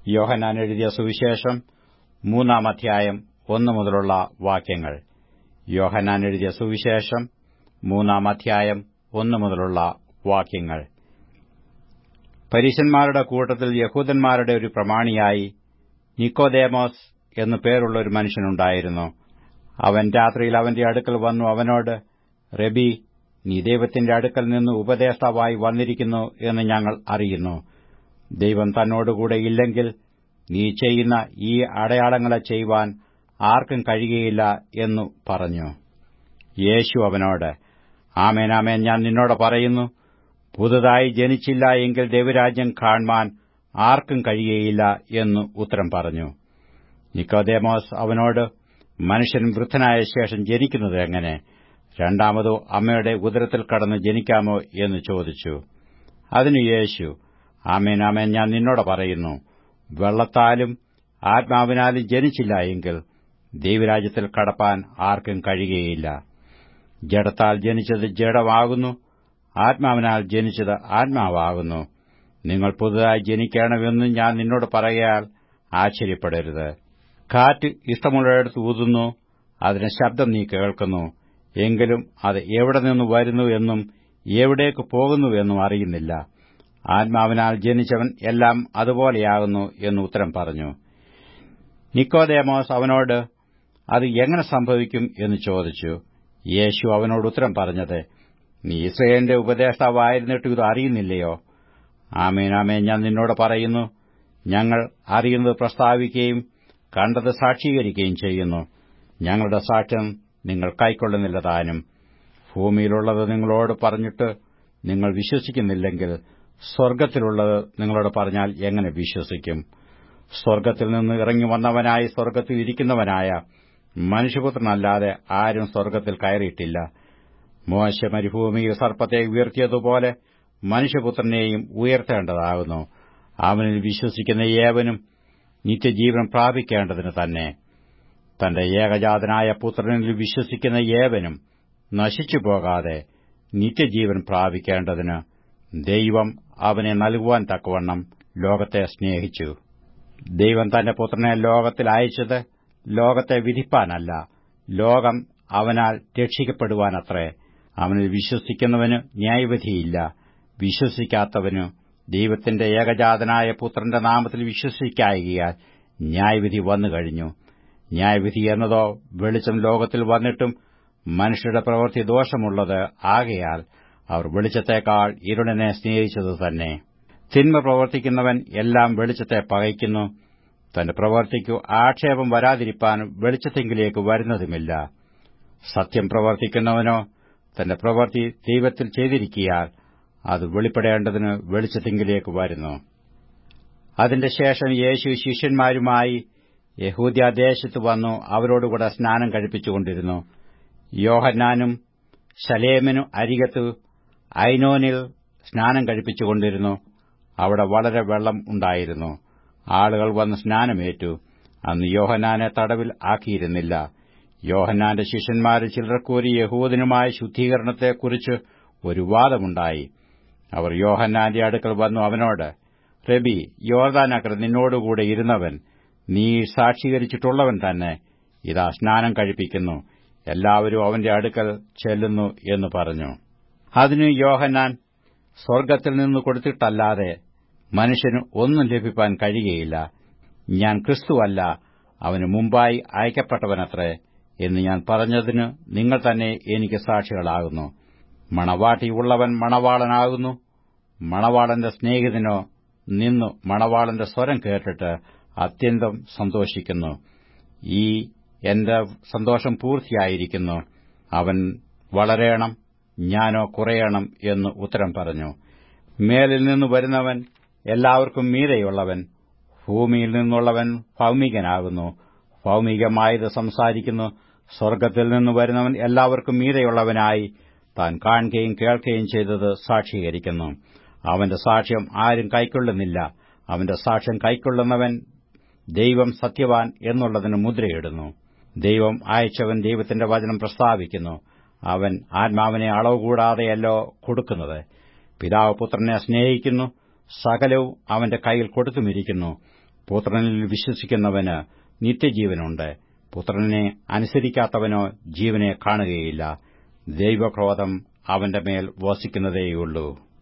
യോഹന്നാൻ എഴുതിയ സുവിശേഷം മൂന്നാം അധ്യായം ഒന്നു മുതലുള്ള വാക്യങ്ങൾ യോഹന്നാൻ എഴുതിയ സുവിശേഷം മൂന്നാം അധ്യായം ഒന്നു മുതലുള്ള വാക്യങ്ങൾ പരീശന്മാരുടെ കൂട്ടത്തിൽ യഹൂദന്മാരുടെ ഒരു പ്രമാണിയായി നിക്കോദേമോസ് എന്നു പേരുള്ള ഒരു മനുഷ്യനുണ്ടായിരുന്നു അവൻ രാത്രിയിൽ അവന്റെ അടുക്കൽ വന്നു അവനോട് റബി നീ ദൈവത്തിന്റെ അടുക്കൽ നിന്ന് ഉപദേഷ്ടാവായി വന്നിരിക്കുന്നു എന്ന് ഞങ്ങൾ അറിയുന്നു ദൈവം തന്നോടുകൂടെ ഇല്ലെങ്കിൽ നീ ചെയ്യുന്ന ഈ അടയാളങ്ങളെ ചെയ്യുവാൻ ആർക്കും കഴിയുകയില്ല എന്നു പറഞ്ഞു യേശു അവനോട് ആമേനാമേൻ ഞാൻ നിന്നോട് പറയുന്നു പുതുതായി ജനിച്ചില്ല എങ്കിൽ ദൈവരാജ്യം കാണുവാൻ ആർക്കും കഴിയുകയില്ല എന്നു ഉത്തരം പറഞ്ഞു നിക്കോദേമോസ് അവനോട് മനുഷ്യൻ വൃദ്ധനായ ശേഷം ജനിക്കുന്നത് എങ്ങനെ രണ്ടാമതോ അമ്മയുടെ ഉദരത്തിൽ കടന്ന് ജനിക്കാമോ എന്ന് ചോദിച്ചു അതിനു യേശു ആമേൻ ആമേൻ ഞാൻ നിന്നോട് പറയുന്നു വെള്ളത്താലും ആത്മാവിനാലും ജനിച്ചില്ല എങ്കിൽ ദൈവരാജ്യത്തിൽ കടപ്പാൻ ആർക്കും കഴിയുകയില്ല ജഡത്താൽ ജനിച്ചത് ജഡമാകുന്നു ആത്മാവിനാൽ ജനിച്ചത് ആത്മാവാകുന്നു നിങ്ങൾ പുതുതായി ജനിക്കണമെന്ന് ഞാൻ നിന്നോട് പറയാൽ ആശ്ചര്യപ്പെടരുത് കാറ്റ് ഇഷ്ടമുള്ളിടത്ത് ഊതുന്നു അതിന് ശബ്ദം നീ കേൾക്കുന്നു എങ്കിലും അത് എവിടെ നിന്ന് വരുന്നു എന്നും എവിടേക്ക് പോകുന്നു എന്നും അറിയുന്നില്ല ആത്മാവിനാൽ ജനിച്ചവൻ എല്ലാം അതുപോലെയാകുന്നു എന്ന് ഉത്തരം പറഞ്ഞു നിക്കോദേമോസ് അവനോട് അത് എങ്ങനെ സംഭവിക്കും എന്ന് ചോദിച്ചു യേശു അവനോട് ഉത്തരം പറഞ്ഞത് നീ ഇസ്രയേലിന്റെ ഉപദേഷ്ടാവായിരുന്നിട്ട് ഇത് അറിയുന്നില്ലയോ ആമേനാമേ ഞാൻ നിന്നോട് പറയുന്നു ഞങ്ങൾ അറിയുന്നത് പ്രസ്താവിക്കുകയും കണ്ടത് സാക്ഷീകരിക്കുകയും ചെയ്യുന്നു ഞങ്ങളുടെ സാക്ഷ്യം നിങ്ങൾ കൈക്കൊള്ളുന്നില്ല താനും ഭൂമിയിലുള്ളത് നിങ്ങളോട് പറഞ്ഞിട്ട് നിങ്ങൾ വിശ്വസിക്കുന്നില്ലെങ്കിൽ സ്വർഗ്ഗത്തിലുള്ളത് നിങ്ങളോട് പറഞ്ഞാൽ എങ്ങനെ വിശ്വസിക്കും സ്വർഗ്ഗത്തിൽ നിന്ന് ഇറങ്ങി വന്നവനായി സ്വർഗ്ഗത്തിൽ ഇരിക്കുന്നവനായ മനുഷ്യപുത്രനല്ലാതെ ആരും സ്വർഗ്ഗത്തിൽ കയറിയിട്ടില്ല മോശ മരുഭൂമിയിൽ സർപ്പത്തെ ഉയർത്തിയതുപോലെ മനുഷ്യപുത്രനെയും ഉയർത്തേണ്ടതാകുന്നു അവനിൽ വിശ്വസിക്കുന്ന ഏവനും നിത്യജീവൻ പ്രാപിക്കേണ്ടതിന് തന്നെ തന്റെ ഏകജാതനായ പുത്രനിൽ വിശ്വസിക്കുന്ന ഏവനും നശിച്ചു പോകാതെ നിത്യജീവൻ പ്രാപിക്കേണ്ടതിന് ദൈവം അവനെ നൽകുവാൻ തക്കവണ്ണം ലോകത്തെ സ്നേഹിച്ചു ദൈവം തന്റെ പുത്രനെ ലോകത്തിൽ അയച്ചത് ലോകത്തെ വിധിപ്പാനല്ല ലോകം അവനാൽ രക്ഷിക്കപ്പെടുവാനത്രേ അവനിൽ വിശ്വസിക്കുന്നവന് ന്യായവിധിയില്ല വിശ്വസിക്കാത്തവനു ദൈവത്തിന്റെ ഏകജാതനായ പുത്രന്റെ നാമത്തിൽ വിശ്വസിക്കായികയാൽ ന്യായവിധി വന്നുകഴിഞ്ഞു ന്യായവിധി എന്നതോ വെളിച്ചം ലോകത്തിൽ വന്നിട്ടും മനുഷ്യരുടെ പ്രവൃത്തി ദോഷമുള്ളത് ആകയാൽ അവർ വെളിച്ചത്തേക്കാൾ ഇരുളിനെ സ്നേഹിച്ചത് തന്നെ തിന്മ പ്രവർത്തിക്കുന്നവൻ എല്ലാം വെളിച്ചത്തെ പകയ്ക്കുന്നു തന്റെ പ്രവർത്തിക്കു ആക്ഷേപം വരാതിരിപ്പാൻ വെളിച്ചത്തെങ്കിലേക്ക് വരുന്നതുമില്ല സത്യം പ്രവർത്തിക്കുന്നവനോ തന്റെ പ്രവൃത്തി ദൈവത്തിൽ ചെയ്തിരിക്കിയാൽ അത് വെളിപ്പെടേണ്ടതിന് വെളിച്ചത്തെങ്കിലേക്ക് വരുന്നു അതിന്റെ ശേഷം യേശു ശിഷ്യന്മാരുമായി യഹൂദ്യാദേശത്ത് വന്നു അവരോടുകൂടെ സ്നാനം കഴിപ്പിച്ചുകൊണ്ടിരുന്നു യോഹന്നാനും ശലേമിനും അരികത്ത് ഐനോനിൽ സ്നാനം കഴിപ്പിച്ചുകൊണ്ടിരുന്നു അവിടെ വളരെ വെള്ളം ഉണ്ടായിരുന്നു ആളുകൾ വന്ന് സ്നാനമേറ്റു അന്ന് യോഹന്നാനെ തടവിൽ ആക്കിയിരുന്നില്ല യോഹന്നാന്റെ ശിഷ്യന്മാരിൽ ചിലർക്കൂരി യഹൂദനുമായ ശുദ്ധീകരണത്തെക്കുറിച്ച് ഒരു വാദമുണ്ടായി അവർ യോഹന്നാന്റെ അടുക്കൽ വന്നു അവനോട് റബി യോർദാനക്കർ നിന്നോടുകൂടെ ഇരുന്നവൻ നീ സാക്ഷീകരിച്ചിട്ടുള്ളവൻ തന്നെ ഇതാ സ്നാനം കഴിപ്പിക്കുന്നു എല്ലാവരും അവന്റെ അടുക്കൽ ചെല്ലുന്നു എന്ന് പറഞ്ഞു അതിന് യോഹന്നാൻ സ്വർഗ്ഗത്തിൽ നിന്ന് കൊടുത്തിട്ടല്ലാതെ മനുഷ്യന് ഒന്നും ലഭിപ്പാൻ കഴിയുകയില്ല ഞാൻ ക്രിസ്തുവല്ല അവന് മുമ്പായി അയക്കപ്പെട്ടവനത്രേ എന്ന് ഞാൻ പറഞ്ഞതിന് നിങ്ങൾ തന്നെ എനിക്ക് സാക്ഷികളാകുന്നു മണവാട്ടിയുള്ളവൻ മണവാളനാകുന്നു മണവാളന്റെ സ്നേഹിതനോ നിന്നു മണവാളന്റെ സ്വരം കേട്ടിട്ട് അത്യന്തം സന്തോഷിക്കുന്നു ഈ എന്റെ സന്തോഷം പൂർത്തിയായിരിക്കുന്നു അവൻ വളരേണം ഞാനോ കുറയണം എന്ന് ഉത്തരം പറഞ്ഞു മേലിൽ നിന്ന് വരുന്നവൻ എല്ലാവർക്കും മീതെയുള്ളവൻ ഭൂമിയിൽ നിന്നുള്ളവൻ ഭൌമികനാകുന്നു ഭൌമികമായത് സംസാരിക്കുന്നു സ്വർഗ്ഗത്തിൽ നിന്ന് വരുന്നവൻ എല്ലാവർക്കും മീതെയുള്ളവനായി താൻ കാണുകയും കേൾക്കുകയും ചെയ്തത് സാക്ഷീകരിക്കുന്നു അവന്റെ സാക്ഷ്യം ആരും കൈക്കൊള്ളുന്നില്ല അവന്റെ സാക്ഷ്യം കൈക്കൊള്ളുന്നവൻ ദൈവം സത്യവാൻ എന്നുള്ളതിന് മുദ്രയിടുന്നു ദൈവം അയച്ചവൻ ദൈവത്തിന്റെ വചനം പ്രസ്താവിക്കുന്നു അവൻ ആത്മാവിനെ അളവ് കൂടാതെയല്ലോ കൊടുക്കുന്നത് പിതാവ് പുത്രനെ സ്നേഹിക്കുന്നു സകലവും അവന്റെ കയ്യിൽ കൊടുത്തുമിരിക്കുന്നു പുത്രനിൽ വിശ്വസിക്കുന്നവന് നിത്യജീവനുണ്ട് പുത്രനെ അനുസരിക്കാത്തവനോ ജീവനെ കാണുകയില്ല ദൈവക്രോധം അവന്റെ മേൽ വസിക്കുന്നതേയുള്ളൂ